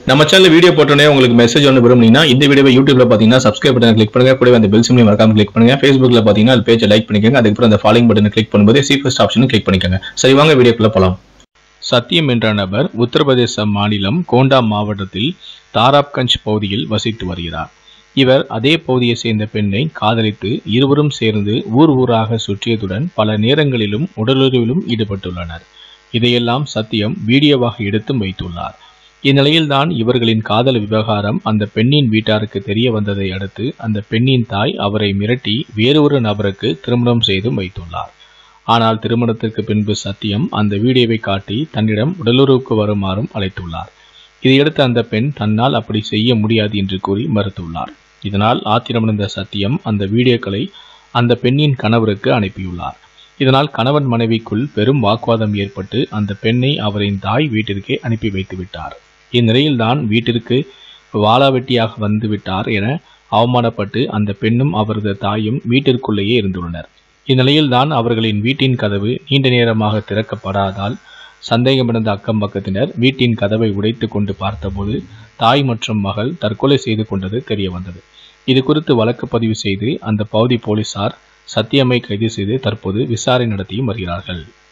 நம்ம channel video போட்டோன்னே உங்களுக்கு மெசேஜ் ஒன்று விரும்புனீங்கன்னா இந்த வீடியோவை யூடியூப்ல பார்த்தீங்கன்னா சப்ஸ்கிரைப் பட்டன் கிளிக் பண்ணுங்க கூடவே அந்த பெல் சிம்லையும் மறக்காம கிளிக் பண்ணுங்க ஃபேஸ்புக்ல பார்த்தீங்கன்னா அது பேஜை லைக் பண்ணிக்கோங்க அதுக்கப்புறம் அந்த ஃபாலோயிங் பட்டனை கிளிக் பண்ணும்போது சி ஃபர்ஸ்ட் ஆப்ஷனும் கிளிக் பண்ணிக்கோங்க சரி வாங்க வீடியோக்குள்ள போலாம் சத்யம் என்ற நபர் உத்தரப்பிரதேச மாநிலம் கோண்டா மாவட்டத்தில் தாராப்கஞ்ச் பகுதியில் வசித்து வருகிறார் இவர் அதே பகுதியை சேர்ந்த பெண்ணை காதலித்து இருவரும் சேர்ந்து ஊர் ஊராக சுற்றியதுடன் பல நேரங்களிலும் உடலுறவிலும் ஈடுபட்டுள்ளனர் இதையெல்லாம் சத்தியம் வீடியோவாக எடுத்தும் வைத்துள்ளார் இந்நிலையில்தான் இவர்களின் காதல் விவகாரம் அந்த பெண்ணின் வீட்டாருக்கு தெரிய வந்ததை அடுத்து அந்த பெண்ணின் தாய் அவரை மிரட்டி வேறொரு நபருக்கு திருமணம் செய்தும் வைத்துள்ளார் ஆனால் திருமணத்திற்கு பின்பு சத்தியம் அந்த வீடியோவை காட்டி தன்னிடம் உடலுறவுக்கு வருமாறும் அழைத்துள்ளார் இதையடுத்து அந்த பெண் தன்னால் அப்படி செய்ய முடியாது என்று கூறி மறுத்துள்ளார் இதனால் ஆத்திரமடைந்த சத்தியம் அந்த வீடியோக்களை அந்த பெண்ணின் கணவருக்கு அனுப்பியுள்ளார் இதனால் கணவன் மனைவிக்குள் பெரும் வாக்குவாதம் ஏற்பட்டு அந்த பெண்ணை அவரின் தாய் வீட்டிற்கே அனுப்பி வைத்து விட்டார் இந்நிலையில்தான் வீட்டிற்கு வாளாவெட்டியாக வந்து விட்டார் என அவமானப்பட்டு அந்த பெண்ணும் அவரது தாயும் வீட்டிற்குள்ளேயே இருந்துள்ளனர் இந்நிலையில்தான் அவர்களின் வீட்டின் கதவு நீண்ட நேரமாக திறக்கப்படாதால் சந்தேகமடைந்த அக்கம் பக்கத்தினர் வீட்டின் கதவை உடைத்து கொண்டு பார்த்தபோது தாய் மற்றும் மகள் தற்கொலை செய்து கொண்டது தெரிய வந்தது இது குறித்து வழக்கு பதிவு செய்து அந்த பகுதி போலீசார் சத்தியமை கைது செய்து தற்போது விசாரணை நடத்தியும் வருகிறார்கள்